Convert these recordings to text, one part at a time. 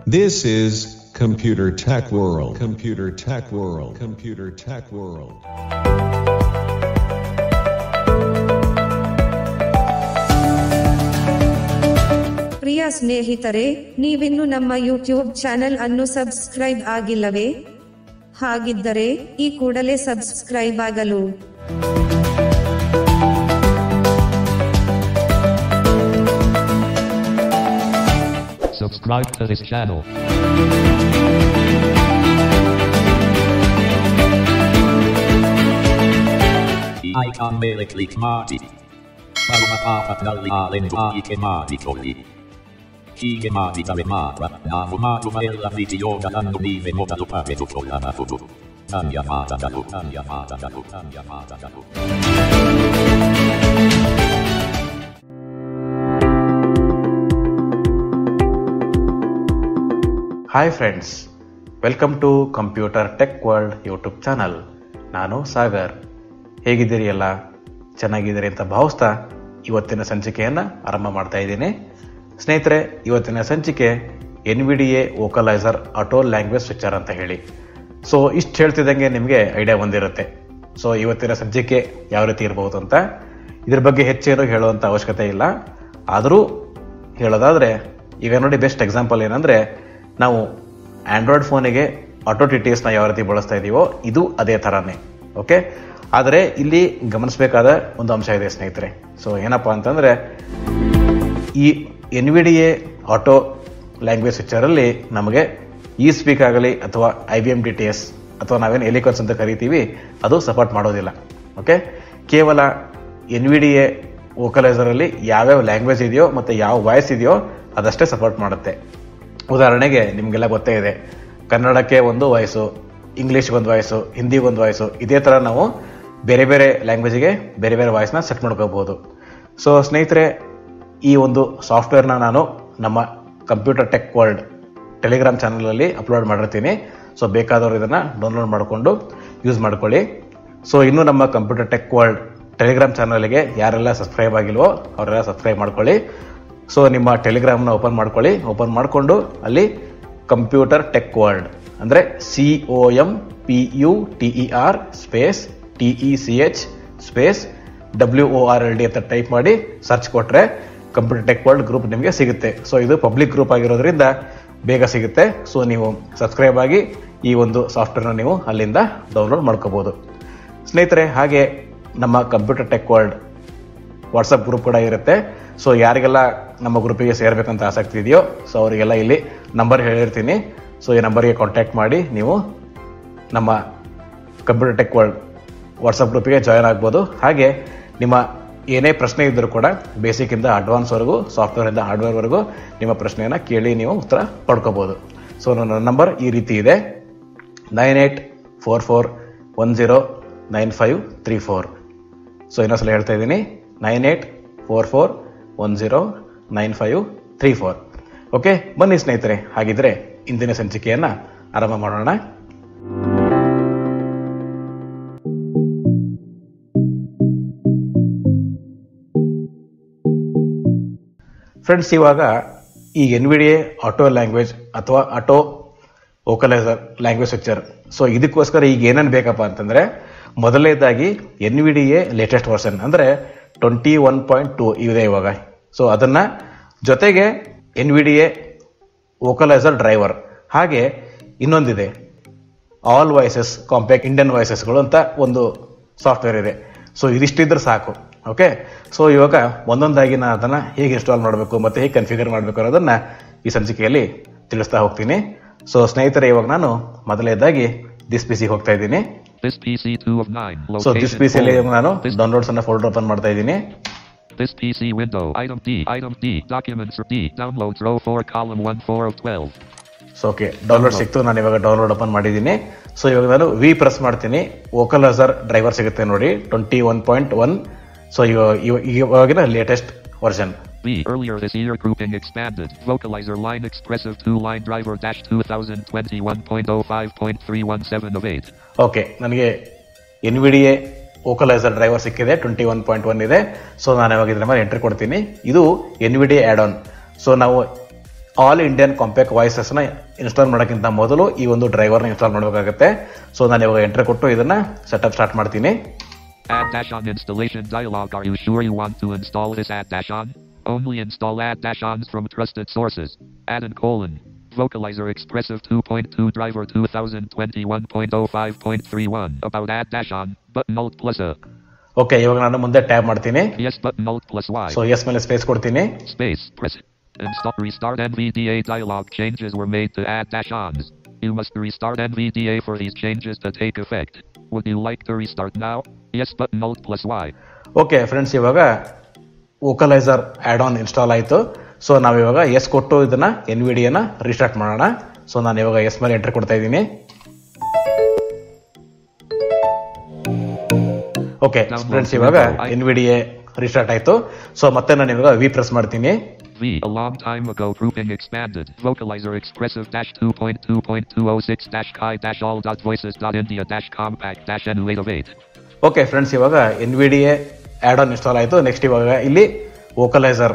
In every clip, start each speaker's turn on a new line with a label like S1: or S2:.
S1: This is Computer Tech World. Computer Tech World. Computer Tech World.
S2: ಪ್ರಿಯ ಸ್ನೇಹಿತರೆ ನೀವಿನ್ನು ನಮ್ಮ YouTube channel ಅನ್ನು subscribe ಆಗಿಲ್ಲವೇ ಹಾಗಿದ್ದರೆ ಈ ಕೂಡಲೇ ಸಬ್ಸ್ಕ್ರೈಬ್ ಆಗಲು
S3: Subscribe to this channel.
S4: Icon ಮೇಲೆ ಕ್ಲಿಕ್ ಮಾಡಿ ಪರಮಪಾಪದಲ್ಲಿ ಆಲಿಕೆ ಮಾಡಿಕೊಳ್ಳಿ ಹೀಗೆ ಮಾಡಿದರೆ ಮಾತ್ರ ನಾವು ಮಾಡುವ ಎಲ್ಲ ವಿಡಿಯೋಗಳನ್ನು ನೀವೇ ಮೊದಲು ಪಡೆದುಕೊಳ್ಳಬಹುದು ಧನ್ಯವಾದಗಳು ಧನ್ಯವಾದಗಳು ಧನ್ಯವಾದಗಳು
S5: hi friends welcome to computer tech world YouTube channel ನಾನು ಸಾಗರ್ ಹೇಗಿದ್ದೀರಿ ಎಲ್ಲ ಚೆನ್ನಾಗಿದ್ದೀರಿ ಅಂತ ಭಾವಿಸ್ತಾ ಇವತ್ತಿನ ಸಂಚಿಕೆಯನ್ನು ಆರಂಭ ಮಾಡ್ತಾ ಇದ್ದೀನಿ ಸ್ನೇಹಿತರೆ ಇವತ್ತಿನ ಸಂಚಿಕೆ N V D A vocalizer auto language switcher ಅಂತ ಹೇಳಿ ಸೊ ಇಷ್ಟು ಹೇಳ್ತಿದ್ದಂಗೆ ನಿಮಗೆ ಐಡಿಯಾ ಬಂದಿರುತ್ತೆ ಸೊ ಇವತ್ತಿನ ಸಂಚಿಕೆ ಯಾವ ರೀತಿ ಇರಬಹುದು ಅಂತ ಇದ್ರ ಬಗ್ಗೆ ಹೆಚ್ಚೇನು ಹೇಳುವಂಥ ಅವಶ್ಯಕತೆ ಇಲ್ಲ ಆದರೂ ಹೇಳೋದಾದರೆ ಈಗ ನೋಡಿ ಬೆಸ್ಟ್ ಎಕ್ಸಾಂಪಲ್ ಏನಂದರೆ ನಾವು ಆಂಡ್ರಾಯ್ಡ್ ಫೋನಿಗೆ ಆಟೋ ಟಿ ಟಿ ಎಸ್ನ ಯಾವ ರೀತಿ ಬಳಸ್ತಾ ಇದ್ದೀವೋ ಇದು ಅದೇ ಥರನೇ ಓಕೆ ಆದರೆ ಇಲ್ಲಿ ಗಮನಿಸಬೇಕಾದ ಒಂದು ಅಂಶ ಇದೆ ಸ್ನೇಹಿತರೆ ಸೊ ಏನಪ್ಪ ಅಂತಂದರೆ ಈ N V D A auto language ಸ್ವಿಚ್ಚರಲ್ಲಿ ನಮಗೆ ಇ ಸ್ಪೀಕ್ ಆಗಲಿ ಅಥವಾ I B M D T S ಅಥವಾ ನಾವೇನು ಎಲಿಕಾನ್ಸ್ ಅಂತ ಕರಿತೀವಿ ಅದು ಸಪೋರ್ಟ್ ಮಾಡೋದಿಲ್ಲ ಓಕೆ ಕೇವಲ ಎನ್ ವಿ ಡಿ ಎ ವೋಕಲೈಸರಲ್ಲಿ ಯಾವ್ಯಾವ ಲ್ಯಾಂಗ್ವೇಜ್ ಇದೆಯೋ ಮತ್ತು ಯಾವ ವಾಯ್ಸ್ ಇದೆಯೋ ಅದಷ್ಟೇ ಸಪೋರ್ಟ್ ಮಾಡುತ್ತೆ ಉದಾಹರಣೆಗೆ ನಿಮಗೆಲ್ಲ ಗೊತ್ತೇ ಇದೆ ಕನ್ನಡಕ್ಕೆ ಒಂದು ವಾಯ್ಸು ಇಂಗ್ಲೀಷ್ಗೆ ಒಂದು ವಾಯ್ಸು ಹಿಂದಿಗೆ ಒಂದು ವಾಯ್ಸು ಇದೇ ಥರ ನಾವು ಬೇರೆ ಬೇರೆ ಲ್ಯಾಂಗ್ವೇಜಿಗೆ ಬೇರೆ ಬೇರೆ ವಾಯ್ಸ್ನ ಸೆಟ್ ಮಾಡ್ಕೋಬಹುದು ಸೊ ಸ್ನೇಹಿತರೆ ಈ ಒಂದು ಸಾಫ್ಟ್ವೇರ್ನ ನಾನು ನಮ್ಮ ಕಂಪ್ಯೂಟರ್ ಟೆಕ್ ವರ್ಲ್ಡ್ ಟೆಲಿಗ್ರಾಮ್ ಚಾನಲಲ್ಲಿ ಅಪ್ಲೋಡ್ ಮಾಡಿರ್ತೀನಿ ಸೊ ಬೇಕಾದವರು ಇದನ್ನು ಡೌನ್ಲೋಡ್ ಮಾಡಿಕೊಂಡು ಯೂಸ್ ಮಾಡ್ಕೊಳ್ಳಿ ಸೊ ಇನ್ನೂ ನಮ್ಮ ಕಂಪ್ಯೂಟರ್ ಟೆಕ್ ವರ್ಲ್ಡ್ ಟೆಲಿಗ್ರಾಮ್ ಚಾನಲ್ಗೆ ಯಾರೆಲ್ಲ ಸಬ್ಸ್ಕ್ರೈಬ್ ಆಗಿಲ್ವೋ ಅವರೆಲ್ಲ ಸಬ್ಸ್ಕ್ರೈಬ್ ಮಾಡ್ಕೊಳ್ಳಿ ಸೊ ನಿಮ್ಮ ಟೆಲಿಗ್ರಾಮ್ನ ಓಪನ್ ಮಾಡ್ಕೊಳ್ಳಿ ಓಪನ್ ಮಾಡಿಕೊಂಡು ಅಲ್ಲಿ ಕಂಪ್ಯೂಟರ್ ಟೆಕ್ ವರ್ಲ್ಡ್ ಅಂದರೆ C O M P U T E R space T E C H space W O R L D ಅಂತ ಟೈಪ್ ಮಾಡಿ ಸರ್ಚ್ ಕೊಟ್ಟರೆ ಕಂಪ್ಯೂಟರ್ ಟೆಕ್ ವರ್ಲ್ಡ್ ಗ್ರೂಪ್ ನಿಮಗೆ ಸಿಗುತ್ತೆ ಸೊ ಇದು ಪಬ್ಲಿಕ್ ಗ್ರೂಪ್ ಆಗಿರೋದ್ರಿಂದ ಬೇಗ ಸಿಗುತ್ತೆ ಸೊ ನೀವು ಸಬ್ಸ್ಕ್ರೈಬ್ ಆಗಿ ಈ ಒಂದು ಸಾಫ್ಟ್ವೇರ್ನ ನೀವು ಅಲ್ಲಿಂದ ಡೌನ್ಲೋಡ್ ಮಾಡ್ಕೋಬೋದು ಸ್ನೇಹಿತರೆ ಹಾಗೆ ನಮ್ಮ computer tech world WhatsApp group ಕೂಡ ಇರುತ್ತೆ ಸೊ ಯಾರಿಗೆಲ್ಲ ನಮ್ಮ ಗ್ರೂಪಿಗೆ ಸೇರ್ಬೇಕಂತ ಆಸಕ್ತಿ ಇದೆಯೋ ಸೊ ಅವರಿಗೆಲ್ಲ ಇಲ್ಲಿ ನಂಬರ್ ಹೇಳಿರ್ತೀನಿ ಸೊ ಈ ನಂಬರ್ಗೆ ಕಾಂಟ್ಯಾಕ್ಟ್ ಮಾಡಿ ನೀವು ನಮ್ಮ ಕಂಪ್ಯೂಟರ್ ಟೆಕ್ ವರ್ಲ್ಡ್ ವಾಟ್ಸಪ್ ಗ್ರೂಪಿಗೆ ಜಾಯ್ನ್ ಆಗ್ಬೋದು ಹಾಗೆ ನಿಮ್ಮ ಏನೇ ಪ್ರಶ್ನೆ ಇದ್ದರೂ ಕೂಡ ಬೇಸಿಕ್ಕಿಂದ ಅಡ್ವಾನ್ಸ್ವರೆಗೂ ಸಾಫ್ಟ್ವೇರಿಂದ ಹಾರ್ಡ್ವೇರ್ವರೆಗೂ ನಿಮ್ಮ ಪ್ರಶ್ನೆಯನ್ನು ಕೇಳಿ ನೀವು ಉತ್ತರ ಪಡ್ಕೋಬೋದು ಸೊ ನನ್ನ ನಂಬರ್ ಈ ರೀತಿ ಇದೆ nine eight four four one zero nine five three four so ಇನ್ನೊಂದ್ಸಲ ಹೇಳ್ತಾ ಇದ್ದೀನಿ nine eight four four one zero nine five three four okay ಬನ್ನಿ ಸ್ನೇಹಿತರೆ ಹಾಗಿದ್ರೆ ಇಂದಿನ ಸಂಚಿಕೆಯನ್ನು ಆರಂಭ ಮಾಡೋಣ ಫ್ರೆಂಡ್ಸ್ ಇವಾಗ ಈ N V D A auto language ಅಥವಾ auto vocalizer language switcher so ಇದಕ್ಕೋಸ್ಕರ ಈಗ ಏನೇನು ಬೇಕಪ್ಪ ಅಂತಂದ್ರೆ ಮೊದಲನೇದಾಗಿ N V D A latest version ಅಂದ್ರೆ ಟ್ವೆಂಟಿ ಒನ್ ಪಾಯಿಂಟ್ ಟೂ ಇದೆ ಇವಾಗ ಸೊ ಅದನ್ನ ಜೊತೆಗೆ N V D A vocalizer driver ಹಾಗೆ ಇನ್ನೊಂದಿದೆ ಆಲ್ ವಾಯ್ಸಸ್ ಕಾಂಪ್ಯಾಕ್ಟ್ ಇಂಡಿಯನ್ ವಾಯ್ಸಸ್ಗಳು ಅಂತ ಒಂದು ಸಾಫ್ಟ್ವೇರ್ ಇದೆ ಸೊ ಇದಿಷ್ಟಿದ್ರೆ ಸಾಕು ಓಕೆ ಸೊ ಇವಾಗ ಒಂದೊಂದಾಗಿ ನಾನು ಅದನ್ನ ಹೇಗೆ ಇನ್ಸ್ಟಾಲ್ ಮಾಡಬೇಕು ಮತ್ತೆ ಹೇಗೆ ಕನ್ಫಿಗರ್ ಮಾಡಬೇಕು ಅನ್ನೋದನ್ನ ಈ ಸಂಚಿಕೆಯಲ್ಲಿ ತಿಳಿಸ್ತಾ ಹೋಗ್ತೀನಿ ಸೊ ಸ್ನೇಹಿತರೆ ಇವಾಗ ನಾನು ಮೊದಲನೇದಾಗಿ ದಿಸ್ ಪಿ ಸಿ ಹೋಗ್ತಾ ಇದ್ದೀನಿ
S3: This PC 2 of 9.
S5: So this
S3: Location
S5: P ಸಿಯಲ್ಲಿ
S3: folder.
S5: ನಾನು
S3: This,
S5: ಡೌನ್ಲೋಡ್ಸ್ ಅನ್ನ ಫೋಲ್ಡರ್ ಓಪನ್ ಮಾಡ್ತಾ ಇದ್ದೀನಿ
S3: this PC window. Item D. Item D. Documents or D. Downloads row 4 column 1 4 of 12.
S5: So okay download ಸಿಕ್ತು ನಾನು ಇವಾಗ ಡೌನ್ಲೋಡ್ ಓಪನ್ ಮಾಡಿದ್ದೀನಿ so ಇವಾಗ ನಾನು ವಿ ಪ್ರೆಸ್ ಮಾಡ್ತೀನಿ ವೋಕಲೈಸರ್ ಡ್ರೈವರ್ ಸಿಗುತ್ತೆ ನೋಡಿ twenty one point one so ಇವಾಗ ಇವ- ಇವಾಗಿನ latest version
S3: B. Earlier this year grouping expanded. Vocalizer line expressive 2 line driver dash 2021.05.317 of 8.
S5: Okay ನನಗೆ N V D A vocalizer driver ಸಿಕ್ಕಿದೆ twenty one point one ಇದೆ so ನಾನು ಇವಾಗ ಇದ್ರ ಮೇಲೆ ಎಂಟ್ರಿ ಕೊಡ್ತೀನಿ ಇದು N V D add on so ನಾವು ಆಲ್ ಇಂಡಿಯನ್ ಕಾಂಪ್ಯಾಕ್ಟ್ ವಾಯ್ಸಸ್ನ ಇನ್ಸ್ಟಾಲ್ ಮಾಡೋಕ್ಕಿಂತ ಮೊದಲು ಈ ಒಂದು ಡ್ರೈವರ್ನ ಇನ್ಸ್ಟಾಲ್ ಮಾಡಬೇಕಾಗುತ್ತೆ ಸೊ ನಾನು ಇವಾಗ ಎಂಟ್ರಿ ಕೊಟ್ಟು ಇದನ್ನ ಸೆಟಪ್ ಸ್ಟಾರ್ಟ್ ಮಾಡ್ತೀನಿ
S3: Add dash on installation dialog. Are you sure you want to install this add dash on? Only install add dash ons from trusted sources. Add and colon. Vocalizer Expressive 2.2 Driver 2021.05.31. About add dash on. Button alt plus a.
S5: Okay ಇವಾಗ ನಾನು ಮುಂದೆ tab ಮಾಡ್ತೀನಿ
S3: Yes button alt plus Y.
S5: So S ಮೇಲೆ space ಕೊಡ್ತೀನಿ
S3: Space. Press it. Install restart NVDA dialog. Changes were made to add dash ons. You must restart NVDA for these changes to take effect. Would you like to restart now? Yes button alt plus Y.
S5: Okay friends ಇವಾಗ vocalizer add on install ಆಯಿತು so ನಾವಿವಾಗ S ಕೊಟ್ಟು ಇದನ್ನ N V ಡಿಯನ್ನ restart ಮಾಡೋಣ so ನಾನು ಇವಾಗ S ಮೇಲೆ ಎಂಟ್ರಿ ಕೊಡ್ತಾ ಇದ್ದೀನಿ ಓಕೆ ಫ್ರೆಂಡ್ಸ್ ಇವಾಗ N V D A restart ಆಯಿತು ಸೊ ಮತ್ತೆ ನಾನು ಇವಾಗ ವಿ ಪ್ರೆಸ್ ಮಾಡ್ತೀನಿ
S3: V. A long time ago, grouping expanded. Vocalizer expressive dash 2.2.206 dash chi dash all dot voices dot India dash compact dash N808.
S5: Okay friends ಇವಾಗ N V D A add on install ಆಯಿತು next ಇವಾಗ ಇಲ್ಲಿ Vocalizer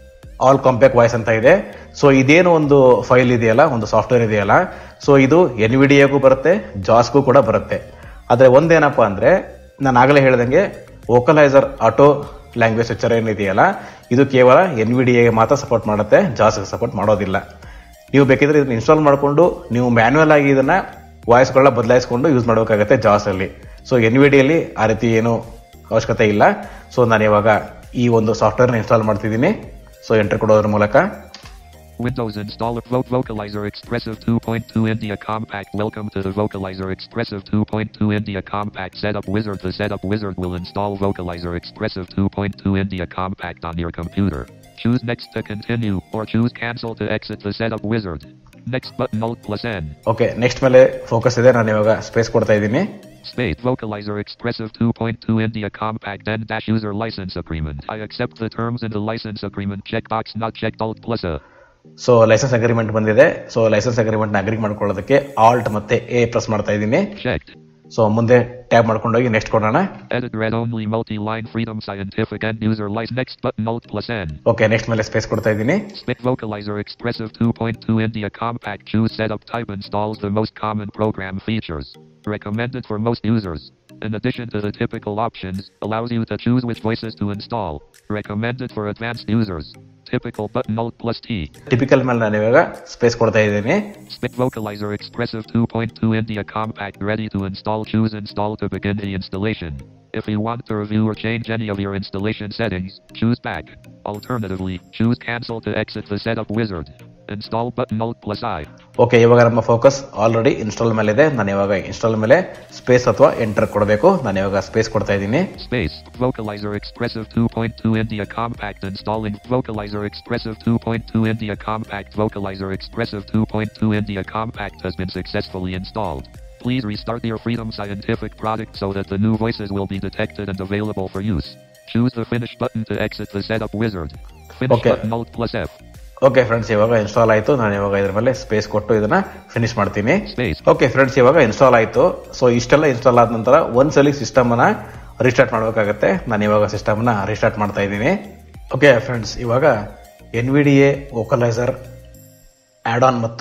S5: all compact voice ಅಂತ ಇದೆ so ಇದೇನು ಒಂದು file ಇದೆಯಲ್ಲ ಒಂದು ಸಾಫ್ಟ್ವೇರ್ ಇದೆಯಲ್ಲ ಸೊ ಇದು ಎನ್ ವಿ ಡಿ ಎಗೂ ಬರುತ್ತೆ ಜಾಸ್ಗೂ ಕೂಡ ಬರುತ್ತೆ ಆದರೆ ಒಂದೇನಪ್ಪ ಅಂದರೆ ನಾನು ಆಗಲೇ ಹೇಳ್ದಂಗೆ ವೋಕಲೈಸರ್ ಆಟೋ ಲ್ಯಾಂಗ್ವೇಜ್ ಸ್ವಿಚರ್ ಏನಿದೆಯಲ್ಲ ಇದು ಕೇವಲ ಎನ್ ವಿ ಡಿ ಎಗೆ ಮಾತ್ರ ಸಪೋರ್ಟ್ ಮಾಡುತ್ತೆ ಜಾಸ್ಗೆ ಸಪೋರ್ಟ್ ಮಾಡೋದಿಲ್ಲ ನೀವು ಬೇಕಿದ್ರೆ ಇದನ್ನ ಇನ್ಸ್ಟಾಲ್ ಮಾಡಿಕೊಂಡು ನೀವು ಮ್ಯಾನ್ಯಲ್ ಆಗಿ ಇದನ್ನ ವಾಯ್ಸ್ಗಳನ್ನ ಬದಲಾಯಿಸ್ಕೊಂಡು ಯೂಸ್ ಮಾಡಬೇಕಾಗತ್ತೆ ಜಾಸ್ ಅಲ್ಲಿ ಸೊ ಎನ್ ವಿ ಡಿಯಲ್ಲಿ ಆ ರೀತಿ ಏನು ಅವಶ್ಯಕತೆ ಇಲ್ಲ ಸೊ ನಾನು ಇವಾಗ ಈ ಒಂದು ಸಾಫ್ಟ್ವೇರ್ನ ಇನ್ಸ್ಟಾಲ್ ಮಾಡ್ತಿದ್ದೀನಿ ಸೊ ಎಂಟ್ರಿ ಕೊಡೋದ್ರ ಮೂಲಕ
S3: Windows installer Vote Vocalizer Expressive 2.2 India Compact. Welcome to the Vocalizer Expressive 2.2 India Compact Setup Wizard. The Setup Wizard will install Vocalizer Expressive 2.2 India Compact on your computer. Choose Next to continue, or choose Cancel to exit the Setup Wizard. Next button Alt plus N.
S5: Okay next ಮೇಲೆ focus ಇದೆ ನಾನು ಇವಾಗ space ಕೊಡ್ತಾ ಇದ್ದೀನಿ
S3: Space Vocalizer Expressive 2.2 India Compact N Dash User License Agreement. I accept the terms in the license agreement. Checkbox not checked Alt plus A.
S5: So license agreement ಬಂದಿದೆ so license agreement ನ agree ಮಾಡ್ಕೊಳ್ಳೋದಕ್ಕೆ alt ಮತ್ತೆ A press ಮಾಡ್ತಾ ಇದ್ದೀನಿ
S3: Checked.
S5: So ಮುಂದೆ tab ಮಾಡ್ಕೊಂಡೋಗಿ next ಕೊಡೋಣ
S3: Edit read only multi-line freedom scientific end user license. Next button Alt plus N.
S5: Okay next ಮೇಲೆ ಸ್ಪೇಸ್ ಕೊಡ್ತಾ ಇದ್ದೀನಿ
S3: Spit Vocalizer Expressive 2.2 India Compact Choose Setup Type installs the most common program features. Recommended for most users. In addition to the typical options, allows you to choose which voices to install. Recommended for advanced users. Typical button Alt plus T.
S5: Typical ಮೇಲೆ ನಾನು ಇವಾಗ space ಕೊಡ್ತಾ ಇದ್ದೀನಿ
S3: Spit Vocalizer Expressive 2.2 India Compact ready to install. Choose Install to begin the installation. If you want to review or change any of your installation settings, choose Back. Alternatively, choose Cancel to exit the Setup Wizard. Install button Alt plus I.
S5: Okay ಇವಾಗ ನಮ್ಮ focus already install ಮೇಲೆ ಇದೆ ನಾನು ಇವಾಗ install ಮೇಲೆ space ಅಥವಾ enter ಕೊಡಬೇಕು ನಾನು ಇವಾಗ ಸ್ಪೇಸ್ ಕೊಡ್ತಾ ಇದ್ದೀನಿ
S3: Space. Vocalizer Expressive 2.2 India Compact installing. Vocalizer Expressive 2.2 India Compact. Vocalizer Expressive 2.2 India Compact has been successfully installed. Please restart your Freedom Scientific product so that the new voices will be detected and available for use. Choose the Finish button to exit the Setup Wizard. Finish
S5: Okay.
S3: button Alt plus F.
S5: Okay friends ಇವಾಗ install ಆಯಿತು ನಾನು ಇವಾಗ ಇದ್ರ ಮೇಲೆ space ಕೊಟ್ಟು ಇದನ್ನ finish ಮಾಡ್ತೀನಿ
S3: Space.
S5: Okay friends ಇವಾಗ ಇನ್ಸ್ಟಾಲ್ ಆಯಿತು ಸೊ ಇಷ್ಟೆಲ್ಲ ಇನ್ಸ್ಟಾಲ್ ಆದ ನಂತರ ಒಂದ್ಸಲಿ ಸಿಸ್ಟಮ್ ಅನ್ನ ರಿಸ್ಟಾರ್ಟ್ ಮಾಡಬೇಕಾಗತ್ತೆ ನಾನು ಇವಾಗ ಸಿಸ್ಟಮ್ ನ ರಿಸ್ಟಾರ್ಟ್ ಮಾಡ್ತಾ ಇದ್ದೀನಿ ಓಕೆ ಫ್ರೆಂಡ್ಸ್ ಇವಾಗ N V D A vocalizer add on ಮತ್ತು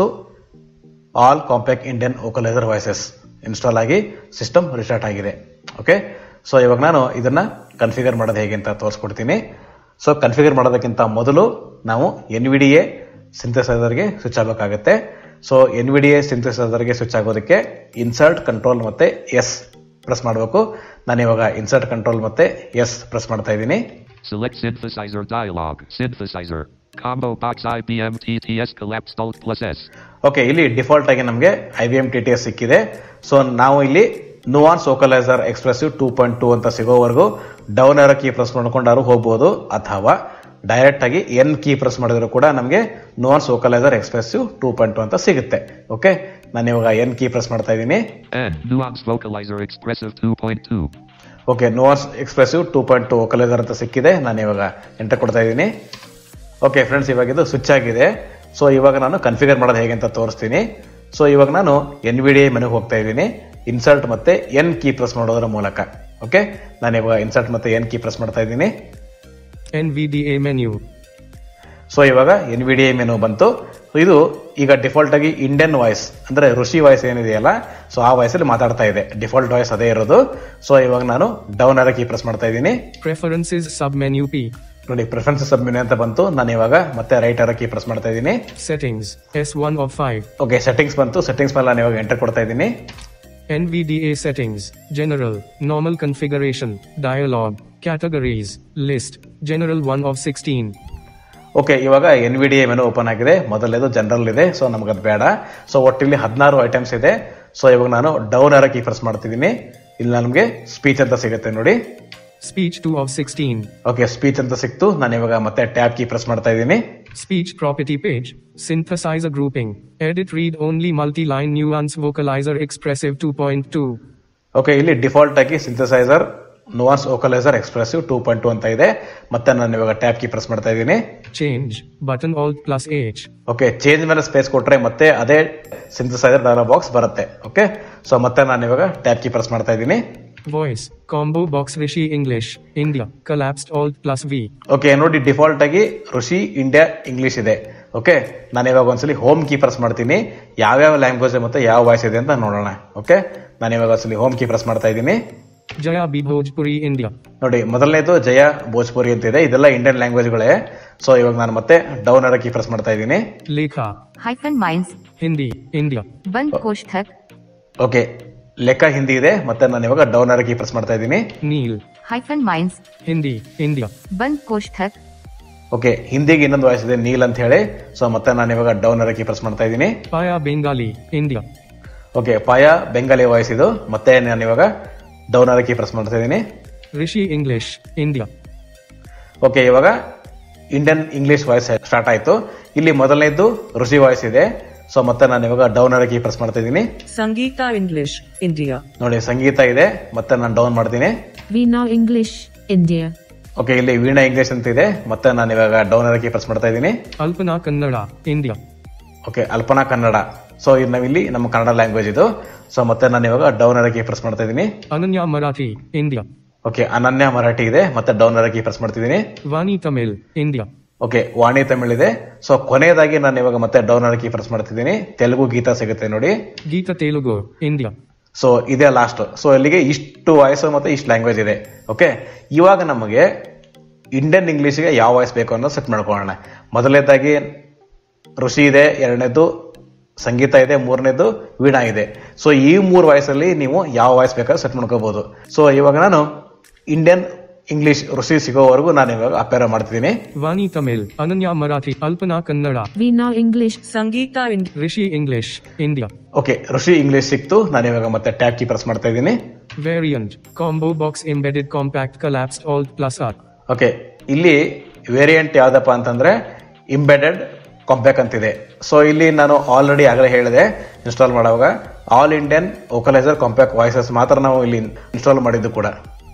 S5: all compact Indian vocalizer voices install ಆಗಿ ಸಿಸ್ಟಮ್ ರಿಸ್ಟಾರ್ಟ್ ಆಗಿದೆ ಓಕೆ ಸೊ ಇವಾಗ ನಾನು ಇದನ್ನ ಕನ್ಫಿಗರ್ ಮಾಡೋದು ಹೇಗೆ ಅಂತ ತೋರಿಸ್ಕೊಡ್ತೀನಿ ಸೊ ಕನ್ಫಿಗರ್ ಮಾಡೋದಕ್ಕಿಂತ ಮೊದಲು ನಾವು ಎನ್ ವಿ ಡಿ ಎ ಸಿಂಥಸೈಸರ್ಗೆ ಸ್ವಿಚ್ ಆಗಬೇಕಾಗತ್ತೆ so N V D A ಸಿಂಥಸೈಸರ್ಗೆ ಸ್ವಿಚ್ ಆಗೋದಕ್ಕೆ ಇನ್ಸರ್ಟ್ ಕಂಟ್ರೋಲ್ ಮತ್ತೆ ಎಸ್ ಪ್ರೆಸ್ ಮಾಡಬೇಕು ನಾನು ಇವಾಗ ಇನ್ಸರ್ಟ್ ಕಂಟ್ರೋಲ್ ಮತ್ತೆ ಎಸ್ ಪ್ರೆಸ್ ಮಾಡ್ತಾ ಇದ್ದೀನಿ
S3: Select Synthesizer dialog. Synthesizer. Combo box IBM TTS collapsed Alt plus S.
S5: Okay ಇಲ್ಲಿ ಡಿಫಾಲ್ಟ್ ಆಗಿ ನಮಗೆ I B M T T S ಸಿಕ್ಕಿದೆ ಸೊ ನಾವು ಇಲ್ಲಿ Nuance vocalizer expressive two point two ಅಂತ ಸಿಗೋವರೆಗೂ ಡೌನ್ ಏರೋ ಕೀ ಪ್ರೆಸ್ ಮಾಡ್ಕೊಂಡಾರು ಹೋಗ್ಬೋದು ಅಥವಾ ಡೈರೆಕ್ಟ್ ಆಗಿ ಎನ್ ಕೀ ಪ್ರೆಸ್ ಮಾಡಿದ್ರು ಕೂಡ ನಮಗೆ Nuance vocalizer expressive two point two ಅಂತ ಸಿಗುತ್ತೆ ಓಕೆ ನಾನು ಇವಾಗ ಎನ್ ಕೀ ಪ್ರೆಸ್ ಮಾಡ್ತಾ ಇದ್ದೀನಿ
S3: N. Nuance Vocalizer Expressive 2.2.
S5: Okay Nuance expressive two point two vocalizer ಅಂತ ಸಿಕ್ಕಿದೆ ನಾನು ಇವಾಗ ಎಂಟರ್ ಕೊಡ್ತಾ ಇದ್ದೀನಿ ಓಕೆ ಫ್ರೆಂಡ್ಸ್ ಇವಾಗ ಇದು ಸ್ವಿಚ್ ಆಗಿದೆ ಸೊ ಇವಾಗ ನಾನು ಕನ್ಫಿಗರ್ ಮಾಡೋದು ಹೇಗೆ ಅಂತ ತೋರಿಸ್ತೀನಿ ಸೊ ಇವಾಗ ನಾನು ಎನ್ ವಿ ಡಿ ಮೆನುಗೆ ಹೋಗ್ತಾ ಇದ್ದೀನಿ ಇನ್ಸರ್ಟ್ ಮತ್ತೆ ಎನ್ ಕೀ ಪ್ರೆಸ್ ಮಾಡೋದ್ರ ಮೂಲಕ ಓಕೆ ನಾನು ಇವಾಗ ಇನ್ಸರ್ಟ್ ಮತ್ತೆ ಎನ್ ಕೀ ಪ್ರೆಸ್ ಮಾಡ್ತಾ ಇದ್ದೀನಿ
S6: NVDA menu.
S5: ಸೊ ಇವಾಗ ಎನ್ ವಿ ಡಿ ಮೆನು ಬಂತು ಸೊ ಇದು ಈಗ ಡಿಫಾಲ್ಟ್ ಆಗಿ ಇಂಡಿಯನ್ ವಾಯ್ಸ್ ಅಂದ್ರೆ ಋಷಿ ವಾಯ್ಸ್ ಏನಿದೆಯಲ್ಲ ಸೊ ಆ ವಾಯ್ಸ್ ಅಲ್ಲಿ ಮಾತಾಡ್ತಾ ಇದೆ ಡಿಫಾಲ್ಟ್ ವಾಯ್ಸ್ ಅದೇ ಇರೋದು ಸೊ ಇವಾಗ ನಾನು ಡೌನ್ ಆರ ಕೀ ಪ್ರೆಸ್ ಮಾಡ್ತಾ ಇದ್ದೀನಿ
S6: Preferences submenu P.
S5: ನೋಡಿ ಪ್ರಿಫರೆನ್ಸಸ್ ಸಬ್ಮಿನಿ ಅಂತ ಬಂತು ನಾನು ಇವಾಗ ಮತ್ತೆ ರೈಟ್ ಆರ ಕೀ ಪ್ರೆಸ್ ಮಾಡ್ತಾ ಇದ್ದೀನಿ
S6: Settings. S1 of 5.
S5: Okay settings ಬಂತು ಸೆಟ್ಟಿಂಗ್ಸ್ ಮೇಲೆ ನಾನು ಇವಾಗ ಎಂಟರ್ ಕೊಡ್ತಾ ಇದ್ದೀನಿ
S6: NVDA settings. General. Normal configuration. Dialog. Categories. List. General 1 of 16.
S5: Okay ಇವಾಗ N V D menu open ಆಗಿದೆ ಮೊದಲನೇದು ಜನರಲ್ ಇದೆ ಸೊ ನಮ್ಗೆ ಅದು ಬೇಡ ಸೊ ಒಟ್ಟಿಲ್ಲಿ ಹದಿನಾರು ಐಟಮ್ಸ್ ಇದೆ ಸೊ ಇವಾಗ ನಾನು ಡೌನ್ ಆರ ಕೀ ಪ್ರೆಸ್ ಮಾಡ್ತಿದ್ದೀನಿ ಇಲ್ಲಿ ನಮಗೆ ಸ್ಪೀಚ್ ಅಂತ ಸಿಗುತ್ತೆ ನೋಡಿ
S6: Speech 2 of 16.
S5: ಓಕೆ ಸ್ಪೀಚ್ ಅಂತ ಸಿಕ್ತು ನಾನು ಇವಾಗ ಮತ್ತೆ ಟ್ಯಾಬ್ ಕೀ ಪ್ರೆಸ್ ಮಾಡ್ತಾ ಇದ್ದೀನಿ
S6: Speech property page. Synthesizer grouping. Edit read only multi-line nuance vocalizer expressive 2.2.
S5: Okay ಇಲ್ಲಿ ಡಿಫಾಲ್ಟ್ ಆಗಿ synthesizer Nuance vocalizer expressive two point two ಅಂತ ಇದೆ ಮತ್ತೆ ನಾನು ಇವಾಗ ಟ್ಯಾಬ್ ಕೀ ಪ್ರೆಸ್ ಮಾಡ್ತಾ ಇದ್ದೀನಿ
S6: Change. Button Alt plus H.
S5: Okay change ಮೇಲೆ ಸ್ಪೇಸ್ ಕೊಟ್ರೆ ಮತ್ತೆ ಅದೇ ಸಿಂಥಸೈಸರ್ ಡಾಲರ್ ಬಾಕ್ಸ್ ಬರುತ್ತೆ ಓಕೆ ಸೊ ಮತ್ತೆ ನಾನು ಇವಾಗ ಟ್ಯಾಬ್ ಕೀ ಪ್ರೆಸ್ ಮಾಡ್ತಾ ಇದ್ದೀನಿ
S6: Voice. Combo box Rishi English. India. Collapsed Alt plus V.
S5: Okay ನೋಡಿ ಡಿಫಾಲ್ಟ್ ಆಗಿ ಋಷಿ ಇಂಡಿಯಾ ಇಂಗ್ಲಿಷ್ ಇದೆ ಓಕೆ ನಾನು ಇವಾಗ ಒಂದ್ಸಲಿ ಹೋಮ್ ಕೀ ಪ್ರೆಸ್ ಮಾಡ್ತೀನಿ ಯಾವ್ಯಾವ ಲ್ಯಾಂಗ್ವೇಜ್ ಮತ್ತೆ ಯಾವ ವಾಯ್ಸ್ ಇದೆ ಅಂತ ನೋಡೋಣ ಓಕೆ ನಾನು ಇವಾಗ ಒಂದ್ಸಲಿ ಹೋಮ್ ಕೀ ಪ್ರೆಸ್ ಮಾಡ್ತಾ ಇದ್ದೀನಿ
S6: Jaya B. Bhojpuri India.
S5: ನೋಡಿ ಮೊದಲನೇದು ಜಯ ಭೋಜ್ಪುರಿ ಅಂತ ಇದೆ ಇದೆಲ್ಲ ಇಂಡಿಯನ್ ಲ್ಯಾಂಗ್ವೇಜ್ಗಳೇ ಸೊ ಇವಾಗ ನಾನು ಮತ್ತೆ ಡೌನ್ ಆರ ಕೀ ಪ್ರೆಸ್ ಮಾಡ್ತಾ ಇದ್ದೀನಿ
S6: Lekha.
S7: hyphen minds
S6: Hindi. India.
S7: बंद कोष्ठक
S5: ಓಕೆ ಲೆಕ್ಕ ಹಿಂದಿ ಇದೆ ಮತ್ತೆ ನಾನು ಇವಾಗ ಡೌನ್ ಆರ ಕೀ ಪ್ರೆಸ್ ಮಾಡ್ತಾ ಇದ್ದೀನಿ
S6: Neil.
S7: hyphen minds
S6: Hindi. India.
S7: बंद कोष्ठक
S5: ಓಕೆ ಹಿಂದಿಗೆ ಇನ್ನೊಂದು ವಾಯ್ಸ್ ಇದೆ ನೀಲ್ ಅಂತ ಹೇಳಿ ಸೊ ಮತ್ತೆ ನಾನು ಇವಾಗ ಡೌನ್ ಆರ ಕೀ ಪ್ರೆಸ್ ಮಾಡ್ತಾ ಇದ್ದೀನಿ
S6: Paya Bengali. India.
S5: ಓಕೆ ಪಾಯ ಬೆಂಗಾಲಿ ವಾಯ್ಸ್ ಇದು ಮತ್ತೆ ನಾನು ಇವಾಗ ಡೌನ್ ಆರ ಕೀ ಪ್ರೆಸ್ ಮಾಡ್ತಾ ಇದ್ದೀನಿ
S6: Rishi English. India.
S5: ಓಕೆ ಇವಾಗ ಇಂಡಿಯನ್ ಇಂಗ್ಲಿಷ್ ವಾಯ್ಸ್ ಸ್ಟಾರ್ಟ್ ಆಯ್ತು ಇಲ್ಲಿ ಮೊದಲನೇದು ಋಷಿ ವಾಯ್ಸ್ ಇದೆ ಸೊ ಮತ್ತೆ ನಾನು ಇವಾಗ ಡೌನ್ ಆರ ಕೀ ಪ್ರೆಸ್ ಮಾಡ್ತಾ ಇದ್ದೀನಿ
S8: Sangeeta English, India.
S5: ನೋಡಿ ಸಂಗೀತ ಇದೆ ಮತ್ತೆ ನಾನು ಡೌನ್ ಮಾಡ್ತೀನಿ
S9: Veena English, India.
S5: ಓಕೆ ಇಲ್ಲಿ ವೀಣಾ ಇಂಗ್ಲಿಷ್ ಅಂತ ಇದೆ ಮತ್ತೆ ನಾನು ಇವಾಗ ಡೌನ್ ಆರ ಕೀ ಪ್ರೆಸ್ ಮಾಡ್ತಾ ಇದ್ದೀನಿ
S6: Alpana Kannada. India.
S5: Okay Alpana Kannada so ಇದು ನಾವಿಲ್ಲಿ ನಮ್ಮ ಕನ್ನಡ ಲ್ಯಾಂಗ್ವೇಜ್ ಇದು ಸೊ ಮತ್ತೆ ನಾನು ಇವಾಗ ಡೌನ್ ಆರ ಕೀ ಪ್ರೆಸ್ ಮಾಡ್ತಾ ಇದ್ದೀನಿ
S6: Ananya Marathi. India.
S5: ಓಕೆ ಅನನ್ಯ ಮರಾಠಿ ಇದೆ ಮತ್ತೆ ಡೌನ್ ಆರ ಕೀ ಪ್ರೆಸ್ ಮಾಡ್ತಿದ್ದೀನಿ
S6: Vani Tamil. India.
S5: Okay Vani Tamil ಇದೆ ಸೊ ಕೊನೆಯದಾಗಿ ನಾನು ಇವಾಗ ಮತ್ತೆ ಡೌನ್ ಆರ್ ಕೀ ಪ್ರೆಸ್ ಮಾಡ್ತಿದ್ದೀನಿ ತೆಲುಗು ಗೀತ ಸಿಗುತ್ತೆ ನೋಡಿ
S6: Geeta Telugu. India.
S5: ಸೊ ಇದೇ ಲಾಸ್ಟ್ ಸೊ ಇಲ್ಲಿಗೆ ಇಷ್ಟು ವಾಯ್ಸ್ ಮತ್ತೆ ಇಷ್ಟು ಲ್ಯಾಂಗ್ವೇಜ್ ಇದೆ ಓಕೆ ಇವಾಗ ನಮಗೆ ಇಂಡಿಯನ್ ಇಂಗ್ಲಿಷ್ಗೆ ಯಾವ ವಾಯ್ಸ್ ಬೇಕು ಅನ್ನೋ ಸೆಟ್ ಮಾಡ್ಕೊಳ್ಳೋಣ ಮೊದಲನೇದಾಗಿ ಋಷಿ ಇದೆ ಎರಡನೇದು ಸಂಗೀತ ಇದೆ ಮೂರನೇದು ವೀಣಾ ಇದೆ ಸೊ ಈ ಮೂರು ವಾಯ್ಸಲ್ಲಿ ನೀವು ಯಾವ ವಾಯ್ಸ್ ಬೇಕಾದ್ರೂ ಸೆಟ್ ಮಾಡ್ಕೋಬಹುದು ಸೊ ಇವಾಗ ನಾನು ಇಂಡಿಯನ್ ಇಂಗ್ಲಿಷ್ ಋಷಿ ಸಿಗೋವರೆಗೂ ನಾನು ಇವಾಗ ಅಪೇರ ಮಾಡ್ತಿದ್ದೀನಿ
S6: Vani Tamil. Ananya Marathi. Alpana Kannada.
S9: Veena English,
S8: Sangeeta India.
S6: Rishi English. India.
S5: Okay Rishi English ಸಿಕ್ತು ನಾನು ಇವಾಗ ಮತ್ತೆ ಟ್ಯಾಬ್ ಕೀ ಪ್ರೆಸ್ ಮಾಡ್ತಾ ಇದ್ದೀನಿ
S6: Variant. Combo box embedded compact collapsed Alt plus R.
S5: Okay ಇಲ್ಲಿ ವೇರಿಯಂಟ್ ಯಾವ್ದಪ್ಪ ಅಂತಂದ್ರೆ ಇಂಬೆಡೆಡ್ ಕಾಂಪ್ಯಾಕ್ ಅಂತಿದೆ ಸೊ ಇಲ್ಲಿ ನಾನು ಆಲ್ರೆಡಿ ಆಗಲೇ ಹೇಳಿದೆ ಇನ್ಸ್ಟಾಲ್ ಮಾಡುವಾಗ all Indian vocalizer compact voices ಮಾತ್ರ ನಾವು ಇಲ್ಲಿ ಇನ್ಸ್ಟಾಲ್ ಮಾಡಿದ್ದು ಕೂಡ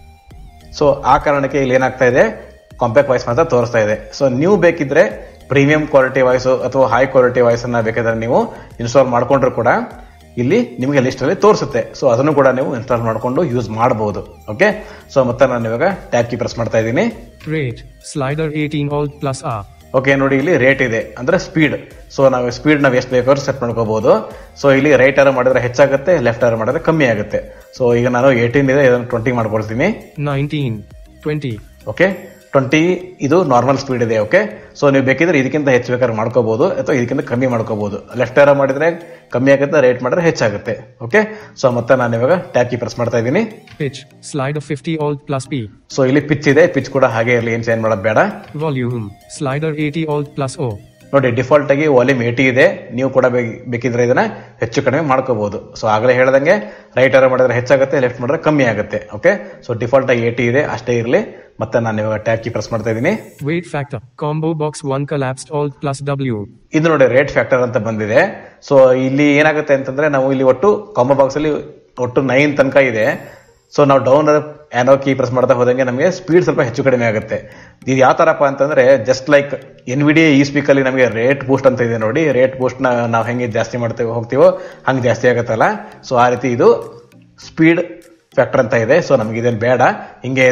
S5: ಸೊ ಆ ಕಾರಣಕ್ಕೆ ಇಲ್ಲಿ ಏನಾಗ್ತಾ ಇದೆ ಕಾಂಪ್ಯಾಕ್ಟ್ ವಾಯ್ಸ್ ಮಾತ್ರ ತೋರಿಸ್ತಾ ಇದೆ ಸೊ ನೀವು ಬೇಕಿದ್ರೆ ಪ್ರೀಮಿಯಂ ಕ್ವಾಲಿಟಿ ವಾಯ್ಸ್ ಅಥವಾ ಹೈ ಕ್ವಾಲಿಟಿ ವಾಯ್ಸ್ ಅನ್ನ ಬೇಕಾದ್ರೆ ನೀವು ಇನ್ಸ್ಟಾಲ್ ಮಾಡ್ಕೊಂಡ್ರು ಕೂಡ ಇಲ್ಲಿ ನಿಮಗೆ ಲಿಸ್ಟ್ ಅಲ್ಲಿ ತೋರಿಸುತ್ತೆ ಸೊ ಅದನ್ನು ಕೂಡ ನೀವು ಇನ್ಸ್ಟಾಲ್ ಮಾಡ್ಕೊಂಡು ಯೂಸ್ ಮಾಡಬಹುದು ಓಕೆ ಸೊ ಮತ್ತೆ ನಾನು ಇವಾಗ ಟ್ಯಾಬ್ ಕೀ ಪ್ರೆಸ್ ಮಾಡ್ತಾ ಇದ್ದೀನಿ
S6: Rate. Slider 18 Alt plus R.
S5: Okay ನೋಡಿ ಇಲ್ಲಿ ರೇಟ್ ಇದೆ ಅಂದ್ರೆ ಸ್ಪೀಡ್ ಸೊ ನಾವು ಸ್ಪೀಡ್ ನಾವು ಎಷ್ಟು ಬೇಕಾದ್ರೂ ಸೆಟ್ ಮಾಡ್ಕೋಬಹುದು ಸೊ ಇಲ್ಲಿ ರೈಟ್ ಆರ್ ಮಾಡಿದ್ರೆ ಹೆಚ್ಚಾಗುತ್ತೆ ಲೆಫ್ಟ್ ಆರ್ ಮಾಡಿದ್ರೆ ಕಮ್ಮಿ ಆಗುತ್ತೆ ಸೊ ಈಗ ನಾನು ಏಯ್ಟೀನ್ ಇದೆ ಇದನ್ನು ಟ್ವೆಂಟಿ ಮಾಡ್ಕೊಳ್ತೀನಿ
S6: 19. 20.
S5: ಓಕೆ ಟ್ವೆಂಟಿ ಇದು ನಾರ್ಮಲ್ ಸ್ಪೀಡ್ ಇದೆ ಓಕೆ ಸೊ ನೀವು ಬೇಕಿದ್ರೆ ಇದಕ್ಕಿಂತ ಹೆಚ್ಚು ಬೇಕಾದ್ರೆ ಮಾಡ್ಕೋಬಹುದು ಅಥವಾ ಇದಕ್ಕಿಂತ ಕಮ್ಮಿ ಮಾಡ್ಕೋಬಹುದು ಲೆಫ್ಟ್ ಆರ ಮಾಡಿದ್ರೆ ಕಮ್ಮಿ ಆಗುತ್ತೆ ರೈಟ್ ಮಾಡಿದ್ರೆ ಹೆಚ್ಚಾಗುತ್ತೆ ಓಕೆ ಸೊ ಮತ್ತೆ ನಾನು ಇವಾಗ ಟ್ಯಾಬ್ ಕೀ ಪ್ರೆಸ್ ಮಾಡ್ತಾ ಇದ್ದೀನಿ
S6: Pitch. Slider 50 Alt plus P.
S5: So ಇಲ್ಲಿ ಪಿಚ್ ಇದೆ ಪಿಚ್ ಕೂಡ ಹಾಗೆ ಇರಲಿ ಏನು ಚೇಂಜ್ ಮಾಡೋದು ಬೇಡ
S6: Volume. Slider 80 Alt plus O.
S5: ನೋಡಿ ಡಿಫಾಲ್ಟ್ ಆಗಿ ವಾಲ್ಯೂಮ್ ಏಟಿ ಇದೆ ನೀವು ಕೂಡ ಬೇ- ಬೇಕಿದ್ರೆ ಇದನ್ನ ಹೆಚ್ಚು ಕಡಿಮೆ ಮಾಡ್ಕೋಬಹುದು ಸೊ ಆಗಲೇ ಹೇಳ್ದಂಗೆ ರೈಟ್ ಆರ ಮಾಡಿದ್ರೆ ಹೆಚ್ಚಾಗುತ್ತೆ ಲೆಫ್ಟ್ ಮಾಡಿದ್ರೆ ಕಮ್ಮಿ ಆಗುತ್ತೆ ಓಕೆ ಸೊ ಡಿಫಾಲ್ಟ್ ಆಗಿ ಏಟಿ ಇದೆ ಅಷ್ಟೇ ಇರಲಿ ಮತ್ತೆ ನಾನು ಇವಾಗ ಟ್ಯಾಬ್ ಕೀ ಪ್ರೆಸ್ ಮಾಡ್ತಾ ಇದ್ದೀನಿ
S6: Weight factor. Combo box 1 collapsed Alt plus W.
S5: ಇದು ನೋಡಿ ರೇಟ್ ಫ್ಯಾಕ್ಟರ್ ಅಂತ ಬಂದಿದೆ ಸೊ ಇಲ್ಲಿ ಏನಾಗುತ್ತೆ ಅಂತಂದ್ರೆ ನಾವು ಇಲ್ಲಿ ಒಟ್ಟು ಕಾಂಬೋ ಬಾಕ್ಸ್ ಅಲ್ಲಿ ಒಟ್ಟು ನೈನ್ ತನಕ ಇದೆ ಸೊ ನಾವು ಡೌನ್ ಆ್ಯನೋ ಕೀ ಪ್ರೆಸ್ ಮಾಡ್ತಾ ಹೋದಂಗೆ ನಮಗೆ ಸ್ಪೀಡ್ ಸ್ವಲ್ಪ ಹೆಚ್ಚು ಕಡಿಮೆ ಆಗುತ್ತೆ ಇದು ಯಾವ ತರಪ್ಪ ಅಂತಂದ್ರೆ just like N V D ಈ ಸ್ಪೀಕ್ ಅಲ್ಲಿ ನಮಗೆ ರೇಟ್ ಬೂಸ್ಟ್ ಅಂತ ಇದೆ ನೋಡಿ ರೇಟ್ ಬೂಸ್ಟ್ ನ ನಾವು ಹೆಂಗೆ ಜಾಸ್ತಿ ಮಾಡ್ತೇವೆ ಹೋಗ್ತೀವೋ ಹಂಗೆ ಜಾಸ್ತಿ ಆಗುತ್ತಲ್ಲ ಸೊ ಆ ರೀತಿ ಇದು ಸ್ಪೀಡ್ ಫ್ಯಾಕ್ಟರ್ ಅಂತ ಇದೆ ಸೊ ನಮ್ಗೆ ಇದೇನು ಬೇಡ ಹಿಂಗೆ ಇರಲಿ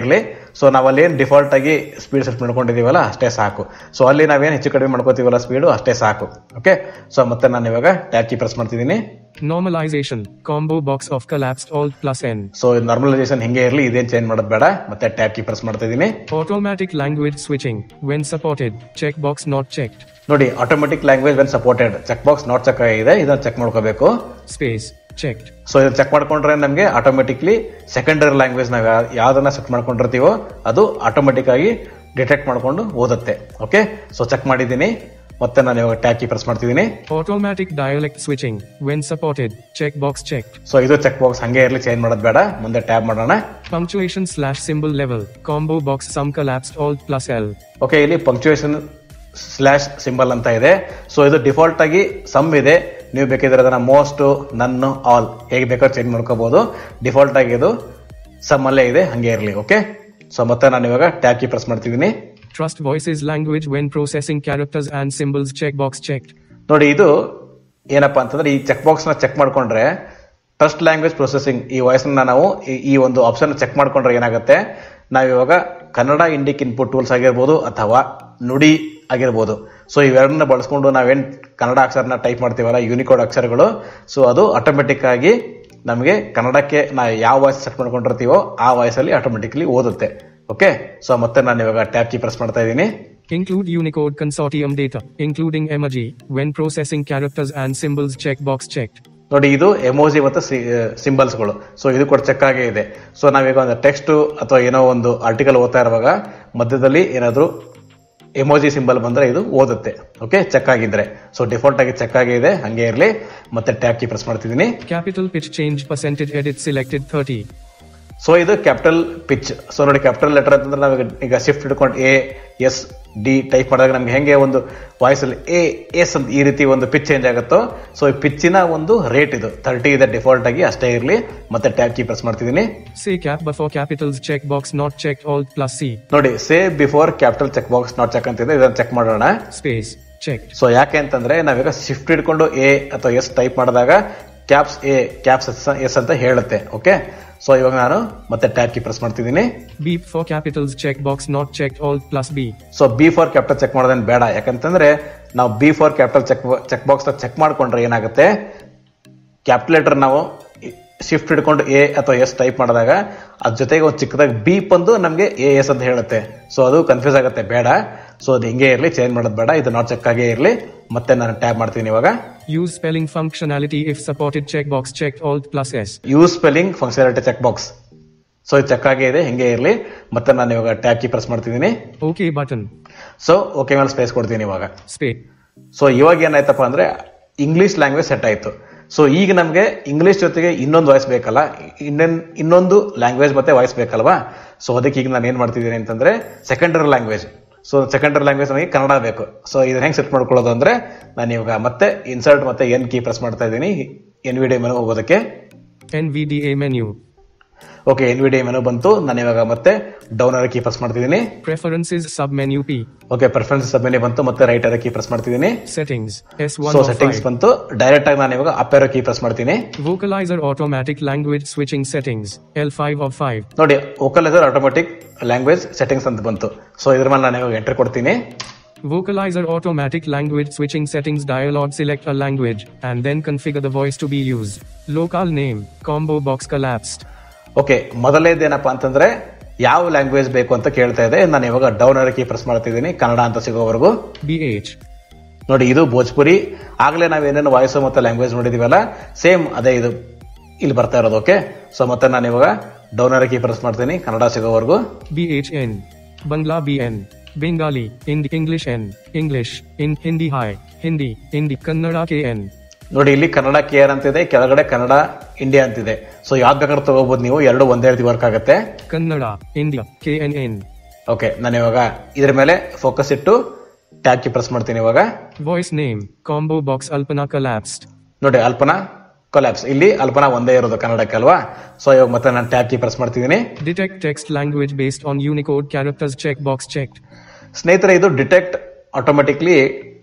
S5: ಸೊ ನಾವು ಅಲ್ಲಿ ಏನು ಡಿಫಾಲ್ಟ್ ಆಗಿ ಸ್ಪೀಡ್ ಸೆಟ್ ಮಾಡ್ಕೊಂಡಿದೀವಲ್ಲ ಅಷ್ಟೇ ಸಾಕು ಸೊ ಅಲ್ಲಿ ನಾವೇನು ಹೆಚ್ಚು ಕಡಿಮೆ ಮಾಡ್ಕೋತೀವಲ್ಲ ಸ್ಪೀಡು ಅಷ್ಟೇ ಸಾಕು ಓಕೆ ಸೊ ಮತ್ತೆ ನಾನು ಇವಾಗ ಟ್ಯಾಬ್ ಕೀ ಪ್ರೆಸ್ ಮಾಡ್ತಿದ್ದೀನಿ
S6: Normalization. Combo box of collapsed Alt plus N.
S5: So normalization ಹಿಂಗೆ ಇರಲಿ ಇದೇನು ಚೇಂಜ್ ಮಾಡೋದು ಬೇಡ ಮತ್ತೆ ಟ್ಯಾಬ್ ಕೀ ಪ್ರೆಸ್ ಮಾಡ್ತಾ ಇದ್ದೀನಿ
S6: Automatic language switching. When supported. Checkbox not checked.
S5: ನೋಡಿ automatic language when supported check box not check ಆಗಿದೆ ಇದನ್ನ ಚೆಕ್ ಮಾಡ್ಕೋಬೇಕು
S6: Space. Checked.
S5: ಸೊ ಇದನ್ನ ಚೆಕ್ ಮಾಡ್ಕೊಂಡ್ರೆ ನಮಗೆ ಆಟೋಮೆಟಿಕ್ಲಿ ಸೆಕೆಂಡರಿ ಲ್ಯಾಂಗ್ವೇಜ್ ನಾವು ಯಾ- ಯಾವ್ದನ್ನ ಸೆಟ್ ಮಾಡ್ಕೊಂಡಿರ್ತೀವೋ ಅದು ಆಟೋಮೆಟಿಕ್ ಆಗಿ ಡಿಟೆಕ್ಟ್ ಮಾಡ್ಕೊಂಡು ಓದುತ್ತೆ ಓಕೆ ಸೊ ಚೆಕ್ ಮಾಡಿದ್ದೀನಿ ಮತ್ತೆ ನಾನು ಇವಾಗ ಟ್ಯಾಬ್ ಕೀ ಪ್ರೆಸ್ ಮಾಡ್ತಿದ್ದೀನಿ
S6: Automatic dialect switching. When supported. Checkbox checked.
S5: So ಇದು ಚೆಕ್ ಬಾಕ್ಸ್ ಹಂಗೆ ಇರಲಿ ಚೇಂಜ್ ಮಾಡೋದು ಬೇಡ ಮುಂದೆ ಟ್ಯಾಬ್ ಮಾಡೋಣ
S6: Punctuation slash symbol level. Combo box sum collapsed Alt plus L.
S5: Okay ಇಲ್ಲಿ ಪಂಕ್ಚುಯೇಷನ್ ಸ್ಲ್ಯಾಶ್ ಸಿಂಬಲ್ ಅಂತ ಇದೆ ಸೊ ಇದು ಡಿಫಾಲ್ಟ್ ಆಗಿ ಸಮ್ ಇದೆ ನೀವು ಬೇಕಿದ್ರೆ ಅದನ್ನ ಮೋಸ್ಟ್ ನನ್ನು ಆಲ್ ಹೇಗೆ ಬೇಕಾದ್ರೂ ಚೇಂಜ್ ಮಾಡ್ಕೋಬಹುದು ಡಿಫಾಲ್ಟ್ ಆಗಿ ಇದು ಸಮ್ ಅಲ್ಲೇ ಇದೆ ಹಂಗೆ ಇರಲಿ ಓಕೆ ಸೊ ಮತ್ತೆ ನಾನು ಇವಾಗ ಟ್ಯಾಬ್ ಕೀ ಪ್ರೆಸ್ ಮಾಡ್ತಿದ್ದೀನಿ
S6: Trust voices language when processing characters and symbols. Checkbox checked.
S5: ನೋಡಿ ಇದು ಏನಪ್ಪಾ ಅಂತಂದ್ರೆ ಈ ಚೆಕ್ ಬಾಕ್ಸ್ ನ ಚೆಕ್ ಮಾಡ್ಕೊಂಡ್ರೆ ಟ್ರಸ್ಟ್ ಲ್ಯಾಂಗ್ವೇಜ್ ಪ್ರೊಸೆಸಿಂಗ್ ಈ ವಾಯ್ಸ್ ನ ನಾವು ಈ- ಈ ಒಂದು ಆಪ್ಷನ್ ಚೆಕ್ ಮಾಡ್ಕೊಂಡ್ರೆ ಏನಾಗುತ್ತೆ ನಾವು ಇವಾಗ ಕನ್ನಡ ಇಂಡಿಕ್ ಇನ್ಪುಟ್ ಟೂಲ್ಸ್ ಆಗಿರ್ಬೋದು ಅಥವಾ ನುಡಿ ಆಗಿರ್ಬೋದು ಸೊ ಇವೆರಡನ್ನ ಬಳಸ್ಕೊಂಡು ನಾವೇನ್ ಕನ್ನಡ ಅಕ್ಷರನ ಟೈಪ್ ಮಾಡ್ತೀವಲ್ಲ ಯೂನಿಕೋಡ್ ಅಕ್ಷರಗಳು ಸೊ ಅದು ಆಟೋಮೆಟಿಕ್ ಆಗಿ ನಮಗೆ ಕನ್ನಡಕ್ಕೆ ನಾವು ಯಾವ ವಾಯ್ಸ್ ಸೆಟ್ ಮಾಡ್ಕೊಂಡಿರ್ತೀವೋ ಆ ವಾಯ್ಸ್ ಅಲ್ಲಿ ಆಟೋಮೆಟಿಕ್ಲಿ ಓದುತ್ತೆ ಓಕೆ ಸೊ ಮತ್ತೆ ನಾನು ಇವಾಗ ಟ್ಯಾಬ್ ಕೀ ಪ್ರೆಸ್ ಮಾಡ್ತಾ ಇದ್ದೀನಿ
S6: Include Unicode consortium data, including emoji, when processing characters and symbols. Checkbox checked.
S5: ನೋಡಿ ಇದು ಎಮೋಜಿ ಮತ್ತು ಸಿಂಬಲ್ಸ್ಗಳು ಸೊ ಇದು ಕೂಡ ಚೆಕ್ ಆಗೇ ಇದೆ ಸೊ ನಾವೀಗ ಒಂದು ಟೆಕ್ಸ್ಟ್ ಅಥವಾ ಏನೋ ಒಂದು ಆರ್ಟಿಕಲ್ ಓದ್ತಾ ಇರುವಾಗ ಮಧ್ಯದಲ್ಲಿ ಏನಾದರೂ ಎಮೋಜಿ ಸಿಂಬಲ್ ಬಂದ್ರೆ ಇದು ಓದುತ್ತೆ ಓಕೆ ಚೆಕ್ ಆಗಿದ್ರೆ ಸೊ ಡಿಫಾಲ್ಟ್ ಆಗಿ ಚೆಕ್ ಆಗಿದೆ ಹಂಗೆ ಇರಲಿ ಮತ್ತೆ ಟ್ಯಾಬ್ ಕೀ ಪ್ರೆಸ್ ಮಾಡ್ತಿದ್ದೀನಿ
S6: Capital pitch change percentage edit selected 30.
S5: ಸೊ ಇದು ಕ್ಯಾಪಿಟಲ್ ಪಿಚ್ ಸೊ ನೋಡಿ ಕ್ಯಾಪಿಟಲ್ ಲೆಟರ್ ಅಂತಂದ್ರೆ ನಾವು ಈಗ ಶಿಫ್ಟ್ ಹಿಡ್ಕೊಂಡು ಎ ಎಸ್ ಡಿ ಟೈಪ್ ಮಾಡಿದಾಗ ನಮ್ಗೆ ಹೆಂಗೆ ಒಂದು ವಾಯ್ಸ್ ಅಲ್ಲಿ ಎ ಎಸ್ ಅಂತ ಈ ರೀತಿ ಒಂದು ಪಿಚ್ ಚೇಂಜ್ ಆಗುತ್ತೋ ಸೊ ಈ ಪಿಚ್ಚಿನ ಒಂದು ರೇಟ್ ಇದು ತರ್ಟಿ ಇದೆ ಡಿಫಾಲ್ಟ್ ಆಗಿ ಅಷ್ಟೇ ಇರಲಿ ಮತ್ತೆ ಟ್ಯಾಬ್ ಕೀ ಪ್ರೆಸ್ ಮಾಡ್ತಿದ್ದೀನಿ
S6: Say cap before capitals checkbox not checked Alt plus C.
S5: ನೋಡಿ say before capital check box not check ಅಂತಿದೆ ಇದನ್ನ ಚೆಕ್ ಮಾಡೋಣ
S6: Space. Checked.
S5: ಸೊ ಯಾಕೆ ಅಂತಂದ್ರೆ ನಾವೀಗ ಶಿಫ್ಟ್ ಹಿಡ್ಕೊಂಡು ಎ ಅಥವಾ ಎಸ್ ಟೈಪ್ ಮಾಡಿದಾಗ ಕ್ಯಾಪ್ಸ್ ಎ ಕ್ಯಾಪ್ಸ್ ಎಸ್ ಅಂತ ಹೇಳುತ್ತೆ ಓಕೆ ಸೊ ಇವಾಗ ನಾನು ಮತ್ತೆ ಟ್ಯಾಬ್ ಕೀ ಪ್ರೆಸ್ ಮಾಡ್ತಿದ್ದೀನಿ
S6: Beep for capitals checkbox not checked Alt plus B.
S5: So beep for capital check ಮಾಡೋದೇನು ಬೇಡ ಯಾಕಂತಂದ್ರೆ ನಾವು beep for capital check check box check ಮಾಡ್ಕೊಂಡ್ರೆ ಏನಾಗುತ್ತೆ ಕ್ಯಾಪಿಟಲ್ ನಾವು ಶಿಫ್ಟ್ ಹಿಡ್ಕೊಂಡು ಎ ಅಥವಾ ಎಸ್ ಟೈಪ್ ಮಾಡಿದಾಗ ಅದ್ರ ಜೊತೆಗೆ ಒಂದು ಚಿಕ್ಕದಾಗಿ ಬೀಪ್ ಬಂದು ನಮಗೆ ಎ ಎಸ್ ಅಂತ ಹೇಳುತ್ತೆ ಸೊ ಅದು ಕನ್ಫ್ಯೂಸ್ ಆಗುತ್ತೆ ಬೇಡ ಸೊ ಅದು ಹಿಂಗೆ ಇರಲಿ ಚೇಂಜ್ ಮಾಡೋದು ಬೇಡ ಇದು ನಾಟ್ ಚೆಕ್ ಆಗೇ ಇರಲಿ ಮತ್ತೆ ನಾನು ಟ್ಯಾಪ್ ಮಾಡ್ತೀನಿ ಇವಾಗ
S6: Use spelling functionality if supported checkbox checked Alt plus S.
S5: Use spelling functionality check box so ಇದು ಚೆಕ್ ಆಗೇ ಇದೆ ಹಿಂಗೆ ಇರಲಿ ಮತ್ತೆ ನಾನು ಇವಾಗ ಟ್ಯಾಬ್ ಕೀ ಪ್ರೆಸ್ ಮಾಡ್ತಿದ್ದೀನಿ
S6: OK button.
S5: ಸೊ ಓಕೆ ಮೇಲೆ ಸ್ಪೇಸ್ ಕೊಡ್ತೀನಿ ಇವಾಗ
S6: Space.
S5: ಸೊ ಇವಾಗ ಏನಾಯ್ತಪ್ಪ ಅಂದ್ರೆ ಇಂಗ್ಲಿಷ್ ಲ್ಯಾಂಗ್ವೇಜ್ ಸೆಟ್ ಆಯ್ತು ಸೊ ಈಗ ನಮಗೆ ಇಂಗ್ಲಿಷ್ ಜೊತೆಗೆ ಇನ್ನೊಂದು ವಾಯ್ಸ್ ಬೇಕಲ್ಲ ಇನ್ನೊಂದು ಇನ್ನೊಂದು ಲ್ಯಾಂಗ್ವೇಜ್ ಮತ್ತೆ ವಾಯ್ಸ್ ಬೇಕಲ್ವಾ ಸೊ ಅದಕ್ಕೆ ಈಗ ನಾನು ಏನ್ ಮಾಡ್ತಿದ್ದೀನಿ ಅಂತಂದ್ರೆ secondary language so secondary language ನನಗೆ ಕನ್ನಡ ಬೇಕು ಸೊ ಇದನ್ನ ಹೆಂಗ್ ಸೆಟ್ ಮಾಡ್ಕೊಳ್ಳೋದು ಅಂದ್ರೆ ನಾನು ಇವಾಗ ಮತ್ತೆ ಇನ್ಸರ್ಟ್ ಮತ್ತೆ ಎನ್ ಕೀ ಪ್ರೆಸ್ ಮಾಡ್ತಾ ಇದ್ದೀನಿ ಎನ್ ವಿ ಡಿ ಮೆನು ಹೋಗೋದಕ್ಕೆ
S6: NVDA menu.
S5: Okay N V D menu ಬಂತು ನಾನು ಇವಾಗ ಮತ್ತೆ ಡೌನ್ ಅರ ಕೀ ಪ್ರೆಸ್ ಮಾಡ್ತಿದ್ದೀನಿ
S6: Preferences submenu P.
S5: Okay preferences submenu ಬಂತು ಮತ್ತೆ ರೈಟ್ ಅರ ಕೀ ಪ್ರೆಸ್ ಮಾಡ್ತಿದ್ದೀನಿ
S6: Settings. S1
S5: so
S6: of
S5: settings
S6: 5.
S5: ಬಂತು ಡೈರೆಕ್ಟ್ ಆಗಿ ನಾನು ಇವಾಗ ಅಪ್ ಕೀ ಪ್ರೆಸ್ ಮಾಡ್ತೀನಿ
S6: Vocalizer automatic language switching settings. L5 of 5.
S5: ನೋಡಿ ವೋಕಲೈಸರ್ ಆಟೋಮೆಟಿಕ್ ಲ್ಯಾಂಗ್ವೇಜ್ ಸೆಟ್ಟಿಂಗ್ಸ್ ಅಂತ ಬಂತು ಸೊ ಇದ್ರ ಮೇಲೆ ನಾನು ಇವಾಗ ಎಂಟ್ರಿ ಕೊಡ್ತೀನಿ
S6: Vocalizer automatic language switching settings dialog select a language and then configure the voice to be used. Local name, combo box collapsed.
S5: Okay ಮೊದಲೇದೇನಪ್ಪ ಅಂತಂದ್ರೆ ಯಾವ ಲ್ಯಾಂಗ್ವೇಜ್ ಬೇಕು ಅಂತ ಕೇಳ್ತಾ ಇದೆ ನಾನು ಇವಾಗ ಡೌನ್ ಕೀ ಪ್ರೆಸ್ ಮಾಡ್ತಿದ್ದೀನಿ ಕನ್ನಡ ಅಂತ ಸಿಗೋವರೆಗೂ
S6: BH.
S5: ನೋಡಿ ಇದು ಭೋಜ್ಪುರಿ ಆಗ್ಲೇ ನಾವು ಏನೇನು ವಾಯ್ಸ್ ಮತ್ತೆ ಲ್ಯಾಂಗ್ವೇಜ್ ನೋಡಿದೀವಲ್ಲ ಸೇಮ್ ಅದೇ ಇದು ಇಲ್ಲಿ ಬರ್ತಾ ಇರೋದು ಓಕೆ ಸೊ ಮತ್ತೆ ನಾನು ಇವಾಗ ಡೌನ್ ಕೀ ಪ್ರೆಸ್ ಮಾಡ್ತೀನಿ Kannada ಸಿಗೋವರೆಗೂ
S6: BHN. Bangla BN. Bengali, Ind English N. English, in Hindi High, Hindi, Hindi, Kannada KN.
S5: ನೋಡಿ ಇಲ್ಲಿ ಕನ್ನಡ ಕೇರ್ ಅಂತಿದೆ ಕೆಳಗಡೆ ಕನ್ನಡ ಇಂಡಿಯಾ ಅಂತಿದೆ ಸೊ ಯಾವ್ದು ಬೇಕಾದ್ರೂ ತಗೋಬಹುದು ನೀವು ಎರಡು ಒಂದೇ ರೀತಿ ವರ್ಕ್ ಆಗುತ್ತೆ
S6: Kannada, India, KNN.
S5: ಓಕೆ ನಾನು ಇವಾಗ ಇದ್ರ ಮೇಲೆ ಫೋಕಸ್ ಇಟ್ಟು ಟ್ಯಾಬ್ ಕಿ ಪ್ರೆಸ್ ಮಾಡ್ತೀನಿ ಇವಾಗ
S6: Voice name, combo box Alpana collapsed.
S5: ನೋಡಿ ಅಲ್ಪನಾ ಕೊಲ್ಯಾಪ್ಸ್ ಇಲ್ಲಿ ಅಲ್ಪನಾ ಒಂದೇ ಇರೋದು ಕನ್ನಡಕ್ಕೆ ಅಲ್ವಾ ಸೊ ಇವಾಗ ಮತ್ತೆ ನಾನು ಟ್ಯಾಬ್ ಕಿ ಪ್ರೆಸ್ ಮಾಡ್ತಿದ್ದೀನಿ
S6: Detect text language based on Unicode characters checkbox checked.
S5: ಸ್ನೇಹಿತರೆ ಇದು ಡಿಟೆಕ್ಟ್ ಆಟೋಮೆಟಿಕ್ಲಿ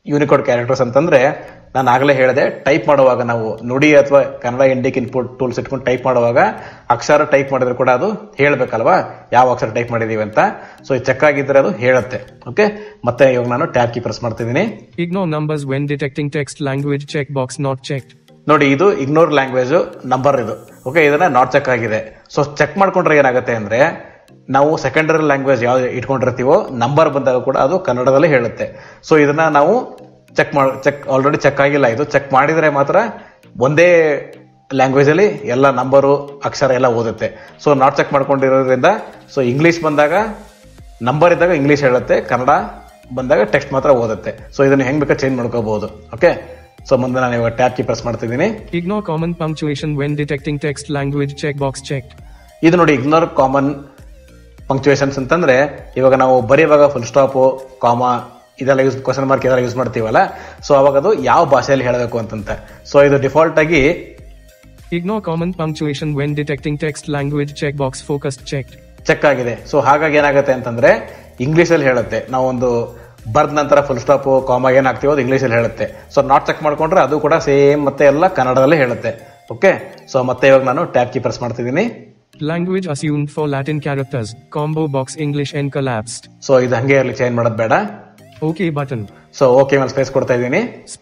S5: ಯೂನಿಕೋಡ್ ಕ್ಯಾರೆಕ್ಟರ್ಸ್ ಅಂತಂದ್ರೆ ನಾನು ಆಗಲೇ ಹೇಳಿದೆ ಟೈಪ್ ಮಾಡುವಾಗ ನಾವು ನುಡಿ ಅಥವಾ ಕನ್ನಡ ಇಂಡಿಕ್ ಇನ್ಪುಟ್ ಟೂಲ್ಸ್ ಇಟ್ಕೊಂಡು ಟೈಪ್ ಮಾಡುವಾಗ ಅಕ್ಷರ ಟೈಪ್ ಮಾಡಿದ್ರೆ ಕೂಡ ಅದು ಹೇಳ್ಬೇಕಲ್ವಾ ಯಾವ ಅಕ್ಷರ ಟೈಪ್ ಮಾಡಿದೀವಿ ಅಂತ ಸೊ ಇದು ಚೆಕ್ ಆಗಿದ್ರೆ ಅದು ಹೇಳುತ್ತೆ ಓಕೆ ಮತ್ತೆ ಇವಾಗ ನಾನು ಟ್ಯಾಬ್ ಕೀ ಪ್ರೆಸ್ ಮಾಡ್ತಿದ್ದೀನಿ
S6: Ignore numbers when detecting text language checkbox not checked.
S5: ನೋಡಿ ಇದು ಇಗ್ನೋರ್ ಲ್ಯಾಂಗ್ವೇಜ್ ನಂಬರ್ ಇದು ಓಕೆ ಇದನ್ನ ನಾಟ್ ಚೆಕ್ ಆಗಿದೆ ಸೊ ಚೆಕ್ ಮಾಡ್ಕೊಂಡ್ರೆ ಏನಾಗುತ್ತೆ ಅಂದ್ರೆ ನಾವು ಸೆಕೆಂಡರಿ ಲ್ಯಾಂಗ್ವೇಜ್ ಯಾವ್ದು ಇಟ್ಕೊಂಡಿರ್ತೀವೋ ನಂಬರ್ ಬಂದಾಗ ಕೂಡ ಅದು ಕನ್ನಡದಲ್ಲಿ ಹೇಳುತ್ತೆ ಸೊ ಇದನ್ನ ನಾವು ಚೆಕ್ ಮಾಡ ಚೆಕ್ ಆಲ್ರೆಡಿ ಚೆಕ್ ಆಗಿಲ್ಲ ಇದು ಚೆಕ್ ಮಾಡಿದ್ರೆ ಮಾತ್ರ ಒಂದೇ ಲ್ಯಾಂಗ್ವೇಜ್ ಅಲ್ಲಿ ಎಲ್ಲ ನಂಬರು ಅಕ್ಷರ ಎಲ್ಲ ಓದುತ್ತೆ ಸೊ ನಾಟ್ ಚೆಕ್ ಮಾಡ್ಕೊಂಡಿರೋದ್ರಿಂದ ಸೊ ಇಂಗ್ಲಿಷ್ ಬಂದಾಗ ನಂಬರ್ ಇದ್ದಾಗ ಇಂಗ್ಲಿಷ್ ಹೇಳುತ್ತೆ ಕನ್ನಡ ಬಂದಾಗ ಟೆಕ್ಸ್ಟ್ ಮಾತ್ರ ಓದುತ್ತೆ ಸೊ ಇದನ್ನ ಹೆಂಗ್ ಬೇಕಾದ್ರೆ ಚೇಂಜ್ ಮಾಡ್ಕೋಬಹುದು ಓಕೆ ಸೊ ಮುಂದೆ ನಾನು ಇವಾಗ ಟ್ಯಾಬ್ ಕೀ ಪ್ರೆಸ್ ಮಾಡ್ತಿದ್ದೀನಿ
S6: Ignore common punctuation when detecting text language checkbox checked.
S5: ಇದು ನೋಡಿ ಇಗ್ನೋರ್ ಕಾಮನ್ ಪಂಕ್ಚುಯೇಷನ್ಸ್ ಅಂತಂದ್ರೆ ಇವಾಗ ನಾವು ಬರೆಯುವಾಗ ಫುಲ್ ಸ್ಟಾಪ್ ಕಾಮ ಇದೆಲ್ಲ ಯೂಸ್ ಕ್ವಶನ್ ಮಾರ್ಕ್ ಇದೆಲ್ಲ ಯೂಸ್ ಮಾಡ್ತೀವಲ್ಲ ಸೊ ಅವಾಗ ಅದು ಯಾವ ಭಾಷೆಯಲ್ಲಿ ಹೇಳಬೇಕು ಅಂತಂತ ಸೊ ಇದು ಡಿಫಾಲ್ಟ್ ಆಗಿ
S6: Ignore common punctuation when detecting text language checkbox focused checked.
S5: Check ಆಗಿದೆ ಸೊ ಹಾಗಾಗಿ ಏನಾಗುತ್ತೆ ಅಂತಂದ್ರೆ ಇಂಗ್ಲಿಷ್ ಅಲ್ಲಿ ಹೇಳುತ್ತೆ ನಾವು ಒಂದು ಬರ್ದ ನಂತರ ಫುಲ್ ಸ್ಟಾಪ್ ಕಾಮ ಏನ್ ಹಾಕ್ತೀವೋ ಅದು ಇಂಗ್ಲಿಷ್ ಅಲ್ಲಿ ಹೇಳುತ್ತೆ ಸೊ ನಾಟ್ ಚೆಕ್ ಮಾಡ್ಕೊಂಡ್ರೆ ಅದು ಕೂಡ ಸೇಮ್ ಮತ್ತೆ ಎಲ್ಲ ಕನ್ನಡದಲ್ಲೇ ಹೇಳುತ್ತೆ ಓಕೆ ಸೊ ಮತ್ತೆ ಇವಾಗ ನಾನು ಟ್ಯಾಬ್ ಕೀ ಪ್ರೆಸ್ ಮಾಡ್ತಿದ್ದೀನಿ
S6: Language assumed for Latin characters. Combo box English n collapsed.
S5: So ಇದು ಹಂಗೆ ಇರಲಿ ಚೇಂಜ್ ಮಾಡೋದು ಬೇಡ
S6: OK button.
S5: ಸೊ ಓಕೆ ಮೇಲೆ ಸ್ಪೇಸ್ ಕೊಡ್ತಾ ಇದ್ದೀನಿ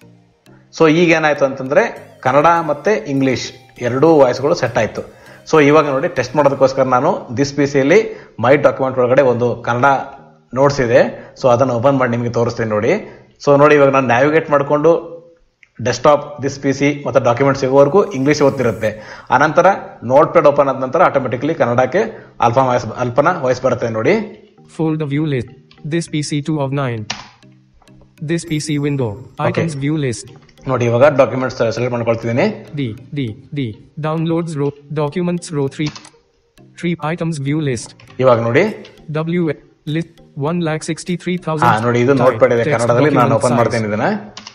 S5: ಸೊ ಈಗ ಏನಾಯ್ತು ಅಂತಂದ್ರೆ ಕನ್ನಡ ಮತ್ತೆ ಇಂಗ್ಲಿಷ್ ಎರಡೂ ವಾಯ್ಸ್ಗಳು ಸೆಟ್ ಆಯ್ತು ಸೊ ಇವಾಗ ನೋಡಿ ಟೆಸ್ಟ್ ಮಾಡೋದಕ್ಕೋಸ್ಕರ ನಾನು ದಿಸ್ ಪಿ ಸಿಯಲ್ಲಿ ಮೈ ಡಾಕ್ಯುಮೆಂಟ್ ಒಳಗಡೆ ಒಂದು ಕನ್ನಡ ನೋಟ್ಸ್ ಇದೆ ಸೊ ಅದನ್ನು ಓಪನ್ ಮಾಡಿ ನಿಮಗೆ ತೋರಿಸ್ತೀನಿ ನೋಡಿ ಸೊ ನೋಡಿ ಇವಾಗ ನಾನು ನ್ಯಾವಿಗೇಟ್ ಮಾಡಿಕೊಂಡು ಡೆಸ್ಕ್ಟಾಪ್ ದಿಸ್ ಪಿ ಸಿ ಮತ್ತು ಡಾಕ್ಯುಮೆಂಟ್ ಸಿಗೋವರೆಗೂ ಇಂಗ್ಲಿಷ್ ಓದ್ತಿರುತ್ತೆ ಆನಂತರ ನೋಟ್ ಪ್ಯಾಡ್ ಓಪನ್ ಆದ ನಂತರ ಆಟೋಮೆಟಿಕ್ಲಿ ಕನ್ನಡಕ್ಕೆ ಅಲ್ಫಾ ವಾಯ್ಸ್ ಅಲ್ಪನ ವಾಯ್ಸ್ ಬರುತ್ತೆ ನೋಡಿ
S6: Folder view list. This PC 2 of 9. This PC window. Items view list.
S5: ನೋಡಿ ಇವಾಗ ಡಾಕ್ಯುಮೆಂಟ್ಸ್ ಸೆಲೆಕ್ಟ್ ಮಾಡ್ಕೊಳ್ತಿದ್ದೀನಿ
S6: D, D, D. Downloads row. Documents row 3. 3 items view list.
S5: ಇವಾಗ ನೋಡಿ
S6: W list 1 lakh 63,000.
S5: ಹಾ ನೋಡಿ ಇದು ನೋಟ್ ಪ್ಯಾಡ್ ಇದೆ
S6: Text
S5: ಕನ್ನಡದಲ್ಲಿ ನಾನು
S6: document
S5: ಓಪನ್
S6: size.
S5: ಮಾಡ್ತೀನಿ ಇದನ್ನ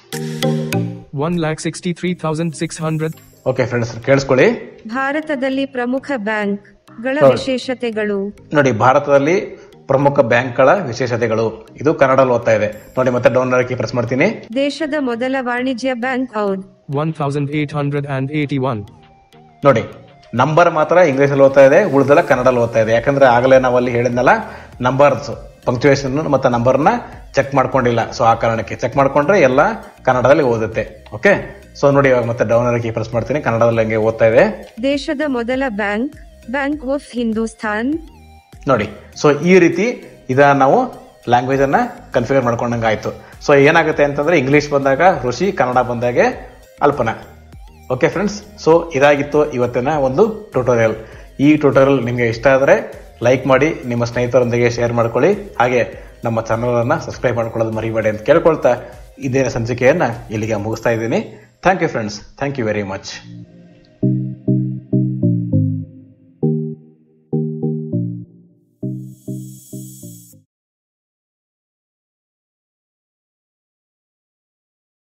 S6: 1 lakh 63,600.
S5: ಓಕೆ ಫ್ರೆಂಡ್ಸ್ ಕೇಳಿಸ್ಕೊಳ್ಳಿ
S2: ಭಾರತದಲ್ಲಿ ಪ್ರಮುಖ ಬ್ಯಾಂಕ್ಗಳ
S5: ಹೌದು.
S2: ವಿಶೇಷತೆಗಳು
S5: ನೋಡಿ ಭಾರತದಲ್ಲಿ ಪ್ರಮುಖ ಬ್ಯಾಂಕ್ಗಳ ವಿಶೇಷತೆಗಳು ಇದು ಕನ್ನಡದಲ್ಲಿ ಓದ್ತಾ ಇದೆ ನೋಡಿ ಮತ್ತೆ ಡೌನ್ ಕೀ ಪ್ರೆಸ್ ಮಾಡ್ತೀನಿ
S2: ದೇಶದ ಮೊದಲ ವಾಣಿಜ್ಯ ಬ್ಯಾಂಕ್ ಔದ್
S6: 1881.
S5: ನೋಡಿ ನಂಬರ್ ಮಾತ್ರ ಇಂಗ್ಲಿಷ್ ಅಲ್ಲಿ ಓದ್ತಾ ಇದೆ ಉಳಿದೆಲ್ಲ ಕನ್ನಡದಲ್ಲಿ ಓದ್ತಾ ಇದೆ ಯಾಕಂದ್ರೆ ಆಗಲೇ ನಾವು ಅಲ್ಲಿ ಹೇಳಿದ್ನಲ್ಲ ನಂಬರ್ಸ್ ಪಂಕ್ಚುಯೇಷನ್ ಮತ್ತೆ ನಂಬರ್ನ ಚೆಕ್ ಮಾಡ್ಕೊಂಡಿಲ್ಲ ಸೊ ಆ ಕಾರಣಕ್ಕೆ ಚೆಕ್ ಮಾಡ್ಕೊಂಡ್ರೆ ಎಲ್ಲ ಕನ್ನಡದಲ್ಲಿ ಓದುತ್ತೆ ಓಕೆ ಸೊ ನೋಡಿ ಇವಾಗ ಮತ್ತೆ ಡೌನ್ ಕೀ ಪ್ರೆಸ್ ಮಾಡ್ತೀನಿ ಕನ್ನಡದಲ್ಲಿ ಹಂಗೆ ಓದ್ತಾ ಇದೆ
S2: ದೇಶದ ಮೊದಲ ಬ್ಯಾಂಕ್ ಬ್ಯಾಂಕ್ ಆಫ್ ಹಿಂದೂಸ್ತಾನ್
S5: ನೋಡಿ ಸೊ ಈ ರೀತಿ ಇದನ್ನ ನಾವು ಲ್ಯಾಂಗ್ವೇಜ್ ಅನ್ನ ಕನ್ಫಿಗರ್ ಮಾಡ್ಕೊಂಡಂಗೆ ಆಯ್ತು ಸೊ ಏನಾಗುತ್ತೆ ಅಂತಂದ್ರೆ ಇಂಗ್ಲಿಷ್ ಬಂದಾಗ ಋಷಿ ಕನ್ನಡ ಬಂದಾಗೆ ಅಲ್ಪನ ಓಕೆ ಫ್ರೆಂಡ್ಸ್ ಸೊ ಇದಾಗಿತ್ತು ಇವತ್ತಿನ ಒಂದು ಟ್ಯೂಟೋರಿಯಲ್ ಈ ಟ್ಯೂಟೋರಿಯಲ್ ನಿಮಗೆ ಇಷ್ಟ ಆದರೆ ಲೈಕ್ ಮಾಡಿ ನಿಮ್ಮ ಸ್ನೇಹಿತರೊಂದಿಗೆ ಶೇರ್ ಮಾಡ್ಕೊಳ್ಳಿ ಹಾಗೆ ನಮ್ಮ ಚಾನಲ್ ಅನ್ನ ಸಬ್ಸ್ಕ್ರೈಬ್ ಮಾಡ್ಕೊಳ್ಳೋದು ಮರಿಬೇಡಿ ಅಂತ ಕೇಳ್ಕೊಳ್ತಾ ಇದೇ ಸಂಚಿಕೆಯನ್ನ ಇಲ್ಲಿಗೆ ಮುಗಿಸ್ತಾ ಇದ್ದೀನಿ thank you friends thank you very much